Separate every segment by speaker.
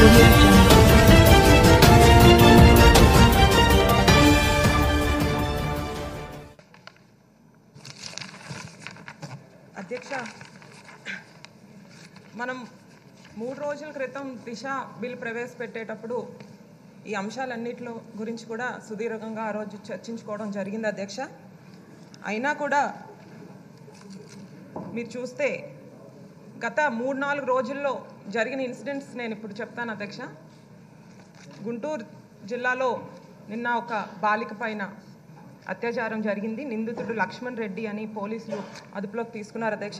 Speaker 1: audio jungle.
Speaker 2: అధ్యక్ష మనం మూడు రోజుల క్రితం దిశ బిల్ ప్రవేశపెట్టేటప్పుడు ఈ అంశాలన్నిటిలో గురించి కూడా సుదీర్ఘంగా ఆ రోజు చర్చించుకోవడం జరిగింది అధ్యక్ష అయినా కూడా మీరు చూస్తే గత మూడు నాలుగు రోజుల్లో జరిగిన ఇన్సిడెంట్స్ నేను ఇప్పుడు చెప్తాను అధ్యక్ష గుంటూరు జిల్లాలో నిన్న ఒక బాలిక పైన అత్యాచారం జరిగింది నిందితుడు లక్ష్మణ్ రెడ్డి అని పోలీసులు అదుపులోకి తీసుకున్నారు అధ్యక్ష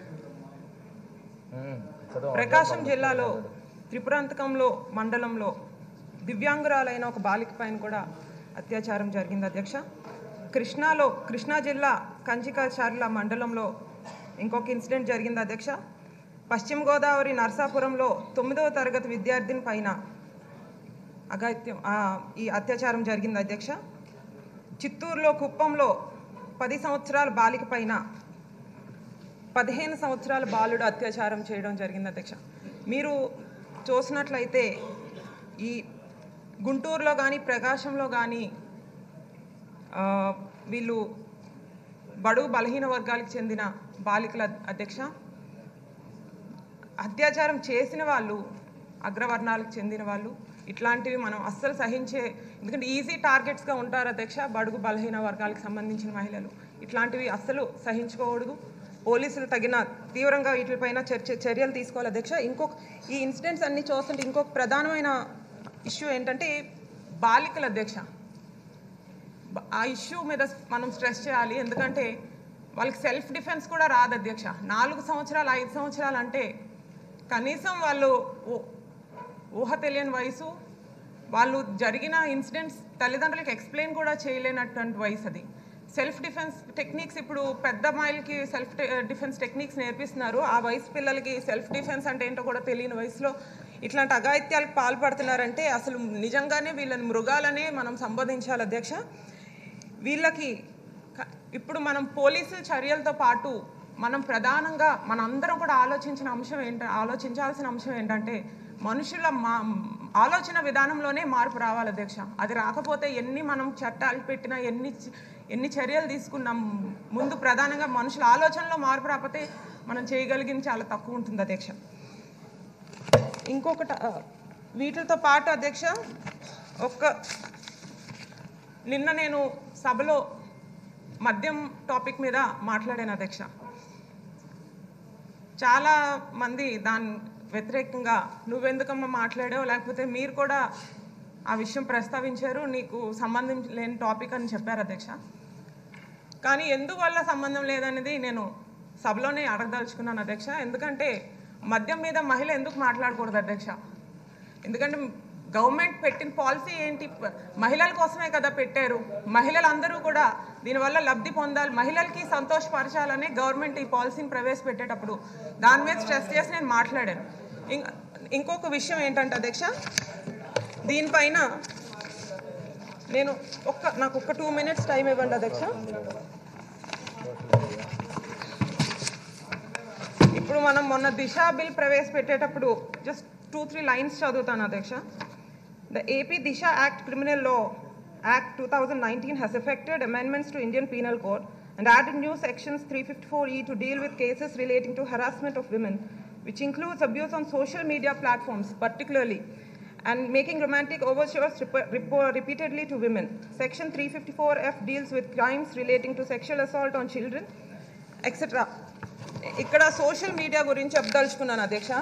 Speaker 2: ప్రకాశం జిల్లాలో త్రిపురాంతకంలో మండలంలో దివ్యాంగురాలైన ఒక బాలిక పైన కూడా అత్యాచారం జరిగింది అధ్యక్ష కృష్ణాలో కృష్ణా జిల్లా కంచికాచార్ల మండలంలో ఇంకొక ఇన్సిడెంట్ జరిగింది అధ్యక్ష పశ్చిమ గోదావరి నర్సాపురంలో తొమ్మిదవ తరగతి విద్యార్థిని పైన అఘాయిత్యం ఆ, ఈ అత్యాచారం జరిగింది అధ్యక్ష చిత్తూరులో కుప్పంలో పది సంవత్సరాల బాలిక పైన పదిహేను సంవత్సరాల బాలుడు అత్యాచారం చేయడం జరిగింది అధ్యక్ష మీరు చూసినట్లయితే ఈ గుంటూరులో కానీ ప్రకాశంలో కానీ ఆ, వీళ్ళు బడుగు బలహీన వర్గాలకు చెందిన బాలికల అధ్యక్ష అత్యాచారం చేసిన వాళ్ళు అగ్రవర్ణాలకు చెందిన వాళ్ళు ఇట్లాంటివి మనం అస్సలు సహించే ఎందుకంటే ఈజీ టార్గెట్స్గా ఉంటారు అధ్యక్ష బడుగు బలహీన వర్గాలకు సంబంధించిన మహిళలు ఇట్లాంటివి అస్సలు సహించుకోకూడదు పోలీసులు తగిన తీవ్రంగా వీటిపైన చర్చ చర్యలు తీసుకోవాలి అధ్యక్ష ఇంకొక ఈ ఇన్సిడెంట్స్ అన్ని చూస్తుంటే ఇంకొక ప్రధానమైన ఇష్యూ ఏంటంటే బాలికల అధ్యక్ష బ- ఆ ఇష్యూ మీద మనం స్ట్రెస్ చేయాలి ఎందుకంటే వాళ్ళకి సెల్ఫ్ డిఫెన్స్ కూడా రాదు అధ్యక్ష నాలుగు సంవత్సరాలు ఐదు సంవత్సరాలు అంటే కనీసం వాళ్ళు ఊ- ఊహ తెలియని వయసు వాళ్ళు జరిగిన ఇన్సిడెంట్స్ తల్లిదండ్రులకు ఎక్స్ప్లెయిన్ కూడా చేయలేనటువంటి వయసు అది సెల్ఫ్ డిఫెన్స్ టెక్నిక్స్ ఇప్పుడు పెద్ద అమ్మాయిలకి సెల్ఫ్ డిఫెన్స్ టెక్నిక్స్ నేర్పిస్తున్నారు ఆ వయసు పిల్లలకి సెల్ఫ్ డిఫెన్స్ అంటే ఏంటో కూడా తెలియని వయసులో ఇట్లాంటి అఘాయిత్యాలకు పాల్పడుతున్నారంటే అసలు నిజంగానే వీళ్ళని మృగాలనే మనం సంబోధించాలి అధ్యక్ష వీళ్ళకి క- ఇప్పుడు మనం పోలీసుల చర్యలతో పాటు మనం ప్రధానంగా మనందరం కూడా ఆలోచించిన అంశం ఏంట ఆలోచించాల్సిన అంశం ఏంటంటే మనుషుల మా ఆలోచన విధానంలోనే మార్పు రావాలి అధ్యక్ష అది రాకపోతే ఎన్ని మనం చట్టాలు పెట్టినా ఎన్ని చ- ఎన్ని చర్యలు తీసుకున్నాం ముందు ప్రధానంగా మనుషుల ఆలోచనలో మార్పు రాకపోతే మనం చేయగలిగింది చాలా తక్కువ ఉంటుంది అధ్యక్ష ఇంకొకటి ఆ, వీటితో పాటు అధ్యక్ష ఒక్క నిన్న నేను సభలో మద్యం టాపిక్ మీద మాట్లాడాను అధ్యక్ష చాలా మంది దాని వ్యతిరేకంగా నువ్వెందుకమ్మా మాట్లాడావు లేకపోతే మీరు కూడా ఆ విషయం ప్రస్తావించారు నీకు సంబంధం లేని టాపిక్ అని చెప్పారు అధ్యక్ష కానీ ఎందువల్ల సంబంధం లేదనేది నేను సభలోనే అడగదలుచుకున్నాను అధ్యక్ష ఎందుకంటే మద్యం మీద మహిళ ఎందుకు మాట్లాడకూడదు అధ్యక్ష ఎందుకంటే గవర్నమెంట్ పెట్టిన పాలసీ ఏంటి ప- మహిళల కోసమే కదా పెట్టారు మహిళలందరూ కూడా దీనివల్ల లబ్ధి పొందాలి మహిళలకి సంతోషపరచాలని గవర్నమెంట్ ఈ పాలసీని ప్రవేశపెట్టేటప్పుడు దాని మీద స్ట్రెస్ చేసి నేను మాట్లాడాను ఇం- ఇంకొక విషయం ఏంటంటే అధ్యక్ష దీనిపైన నేను ఒక్క నాకు ఒక్క టూ మినిట్స్ టైం ఇవ్వండి అధ్యక్ష ఇప్పుడు మనం మొన్న దిశ బిల్ ప్రవేశపెట్టేటప్పుడు జస్ట్ టూ త్రీ లైన్స్ చదువుతాను అధ్యక్ష the AP Disha act criminal law act two thousand nineteen has effected amendments to Indian Penal Code and added new sections 354E to deal with cases relating to harassment of women, which includes abuse on social media platforms particularly and making romantic overtures rep- rep- repeatedly to women. Section 354F deals with crimes relating to sexual assault on children, etcetera ఇక్కడ social media గురించి చెప్పదలుచుకున్నాను అధ్యక్ష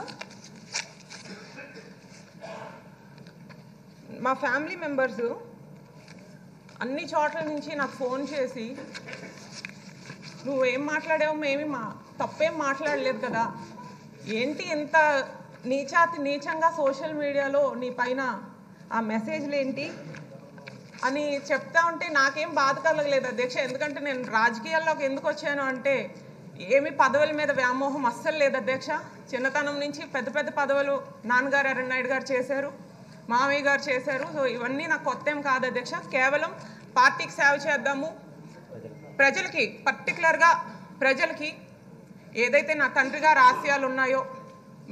Speaker 2: మా family members అన్ని చోట్ల నుంచి నాకు phone చేసి నువ్వేం మాట్లాడావు మేమి మా తప్పేం మాట్లాడలేదు కదా ఏంటి ఎంత నీచాతి నీచంగా సోషల్ మీడియాలో నీ పైన ఆ మెసేజ్లు ఏంటి అని చెప్తా ఉంటే నాకేం బాధ కలగలేదు అధ్యక్ష ఎందుకంటే నేను రాజకీయాల్లోకి ఎందుకు వచ్చాను అంటే ఏమి పదవుల మీద వ్యామోహం అస్సలు లేదు అధ్యక్ష చిన్నతనం నుంచి పెద్ద పెద్ద పదవులు నాన్నగారు అరణ్నాయుడు గారు చేశారు మామయ్య గారు చేశారు సో ఇవన్నీ నాకు కొత్త ఏం కాదు అధ్యక్ష కేవలం పార్టీకి సేవ చేద్దాము ప్రజలకి పర్టికులర్గా ప్రజలకి ఏదైతే నా తండ్రి గారి ఆశయాలు ఉన్నాయో మేము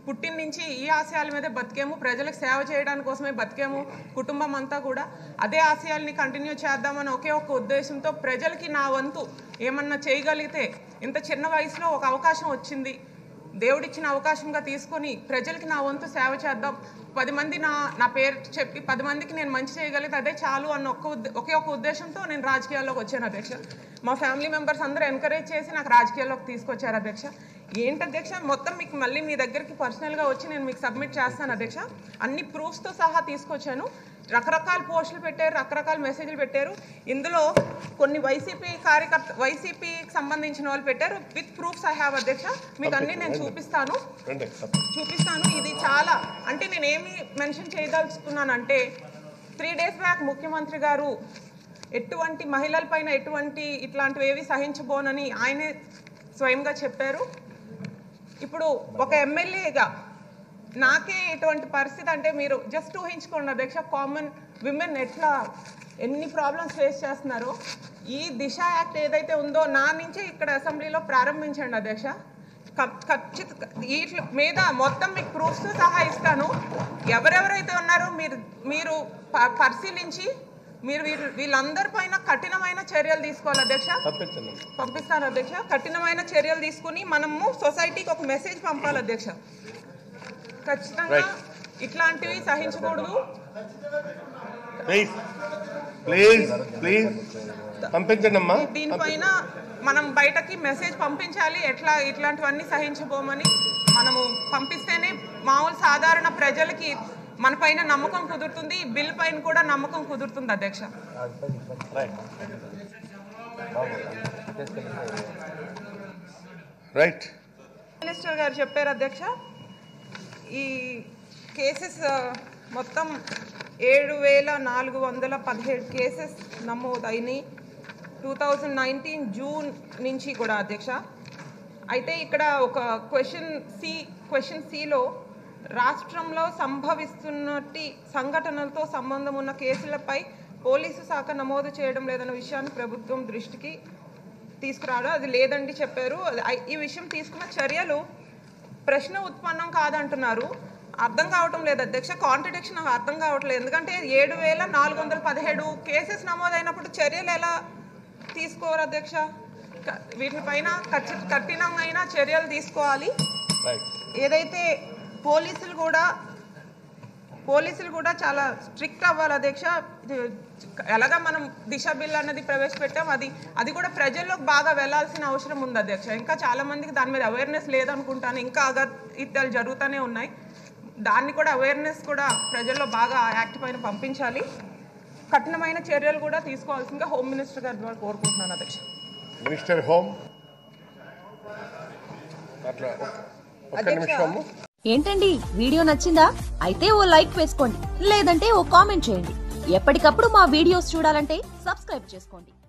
Speaker 2: పుట్టిన నుంచి ఈ ఆశయాల మీదే బతికాము ప్రజలకు సేవ చేయడానికి కోసమే బతికాము కుటుంబం అంతా కూడా అదే ఆశయాల్ని కంటిన్యూ చేద్దామని ఒకే ఒక ఉద్దేశంతో ప్రజలకి నా వంతు ఏమన్నా చేయగలిగితే ఇంత చిన్న వయసులో ఒక అవకాశం వచ్చింది దేవుడిచ్చిన అవకాశంగా తీసుకొని ప్రజలకి నా వంతు సేవ చేద్దాం పది మంది నా నా పేరు చెప్పి పది మందికి నేను మంచి చేయగలిగితే అదే చాలు అన్న ఒక్క ఉద్దే- ఒకే ఒక ఉద్దేశంతో నేను రాజకీయాల్లోకి వచ్చాను అధ్యక్ష మా ఫ్యామిలీ మెంబర్స్ అందరూ ఎంకరేజ్ చేసి నాకు రాజకీయాల్లోకి తీసుకొచ్చారు అధ్యక్ష ఏంటి అధ్యక్ష మొత్తం మీకు మళ్ళీ మీ దగ్గరికి పర్సనల్గా వచ్చి నేను మీకు సబ్మిట్ చేస్తాను అధ్యక్ష అన్ని ప్రూఫ్స్తో సహా తీసుకొచ్చాను రకరకాల పోస్టులు పెట్టారు రకరకాల మెసేజ్లు పెట్టారు ఇందులో కొన్ని వైసీపీ కార్యకర్త వైసీపీకి సంబంధించిన వాళ్ళు పెట్టారు విత్ ప్రూఫ్స్ ఐ హ్యావ్ అధ్యక్ష మీకు అన్ని నేను చూపిస్తాను
Speaker 1: రండి
Speaker 2: చూపిస్తాను ఇది చాలా అంటే నేను ఏమి మెన్షన్ చేయదలుచుకున్నానంటే త్రీ డేస్ బ్యాక్ ముఖ్యమంత్రి గారు ఎటువంటి మహిళలపైన ఎటువంటి ఇట్లాంటివి ఏవి సహించబోనని ఆయనే స్వయంగా చెప్పారు ఇప్పుడు ఒక ఎమ్మెల్యేగా నాకే ఇటువంటి పరిస్థితి అంటే మీరు జస్ట్ ఊహించుకోండి అధ్యక్ష కామన్ విమెన్ ఎట్లా ఎన్ని ప్రాబ్లమ్స్ ఫేస్ చేస్తున్నారో ఈ దిశ యాక్ట్ ఏదైతే ఉందో నా నుంచే ఇక్కడ అసెంబ్లీలో ప్రారంభించండి అధ్యక్ష ఖ- ఖచ్చిత వీటి మీద మొత్తం మీకు ప్రూఫ్స్ సహా ఇస్తాను ఎవరెవరైతే ఉన్నారో మీరు మీరు ప- పరిశీలించి మీరు వీళ్ళు వీళ్ళందరిపైన కఠినమైన చర్యలు తీసుకోవాలి అధ్యక్ష
Speaker 1: పంపించండి
Speaker 2: పంపిస్తాను అధ్యక్ష కఠినమైన చర్యలు తీసుకుని మనము సొసైటీకి ఒక మెసేజ్ పంపాలి అధ్యక్ష ఖచ్చితంగా
Speaker 1: Right.
Speaker 2: ఇట్లాంటివి సహించకూడదు
Speaker 1: ప్లీజ్ ప్లీజ్ ప్లీజ్ పంపించండి అమ్మా
Speaker 2: దీనిపైన మనం బయటకి మెసేజ్ పంపించాలి ఎట్లా ఇట్లాంటివన్నీ సహించబోమని మనము పంపిస్తేనే మామూలు సాధారణ ప్రజలకి మన పైన నమ్మకం కుదురుతుంది ఈ బిల్ పైన కూడా నమ్మకం కుదురుతుంది అధ్యక్ష
Speaker 1: రైట్ రైట్
Speaker 2: మినిస్టర్ గారు చెప్పారు అధ్యక్ష ఈ కేసెస్ ఆ, మొత్తం ఏడు వేల నాలుగు వందల పదిహేడు కేసెస్ నమోదైనాయి టూ థౌజండ్ నైన్టీన్ జూన్ నుంచి కూడా అధ్యక్ష అయితే ఇక్కడ ఒక క్వశ్చన్ సి క్వశ్చన్ సిలో రాష్ట్రంలో సంభవిస్తున్నట్టి సంఘటనలతో సంబంధం ఉన్న కేసులపై పోలీసు శాఖ నమోదు చేయడం లేదన్న విషయాన్ని ప్రభుత్వం దృష్టికి తీసుకురావడం అది లేదండి చెప్పారు అది- ఐ- ఈ విషయం తీసుకున్న చర్యలు ప్రశ్న ఉత్పన్నం కాదంటున్నారు అర్థం కావటం లేదు అధ్యక్ష కాంట్రడిక్షన్ నాకు అర్థం కావట్లేదు ఎందుకంటే ఏడు వేల నాలుగు వందల పదిహేడు కేసెస్ నమోదైనప్పుడు చర్యలు ఎలా తీసుకోరు అధ్యక్ష క- వీటిపైన ఖచ్చిత కఠినమైన చర్యలు తీసుకోవాలి
Speaker 1: రైట్
Speaker 2: ఏదైతే పోలీసులు కూడా పోలీసులు కూడా చాలా స్ట్రిక్ట్ అవ్వాలి అధ్యక్ష ఇది ఎలాగా మనం దిశ బిల్ అన్నది ప్రవేశపెట్టాం అది అది కూడా ప్రజల్లోకి బాగా వెళ్ళాల్సిన అవసరం ఉంది అధ్యక్ష ఇంకా చాలా మందికి దాని మీద అవేర్నెస్ లేదనుకుంటాను ఇంకా అగత్యాలు జరుగుతూనే ఉన్నాయి దాన్ని కూడా అవేర్నెస్ కూడా ప్రజల్లో బాగా ఆ యాక్ట్ పైన పంపించాలి కఠినమైన చర్యలు కూడా తీసుకోవాల్సిందిగా హోమ్ మినిస్టర్ గారి ద్వారా కోరుకుంటున్నాను అధ్యక్ష
Speaker 1: మినిస్టర్ హోమ్ అట్లా ఒక్క- ఒక్క నిమిషము
Speaker 3: ఏంటండి వీడియో నచ్చిందా అయితే ఓ లైక్ వేసుకోండి లేదంటే ఓ కామెంట్ చేయండి ఎప్పటికప్పుడు మా వీడియోస్ చూడాలంటే సబ్స్క్రైబ్ చేసుకోండి